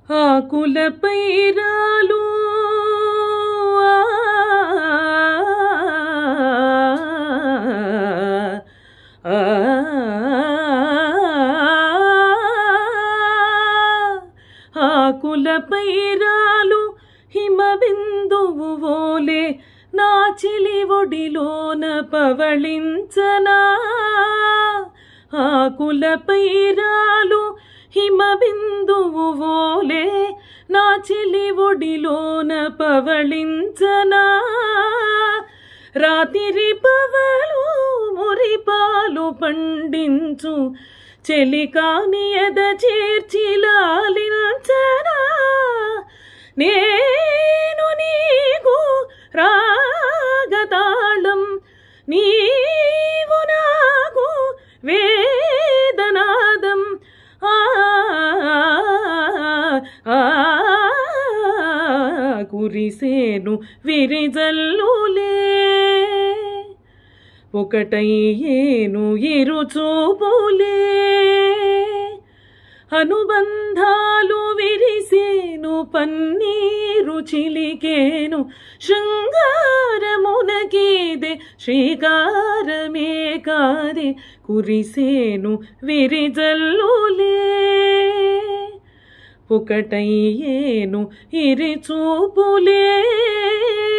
ఆకులపై రాలు ఆ, ఆకులపై రాలు హిమబిందువు ఓలే నా చిలి ఒడిలోన పవళించనా ఆకులపై రాలు హిమబిందువు ఓలే నా చిలి ఒడిలోన పవళించనా రాతిరి పవలు మురిపాలు పండించు చెలికాని ఎద చేర్చి లాలించనా నేను నీకు రాగతాళం నీవు నాకు వేదనాదం ఆ ఆ, కురిసేను విరిజల్లులే ఒకటయ్యేను ఇరుచూపులే అనుబంధాలు విరిసేను పన్నీరు చిలికేను శృంగారమునకీదే శ్రీకారమే కాదే కురిసేను విరిజల్లులే ఒకటయ్యేను ఇరి చూపులే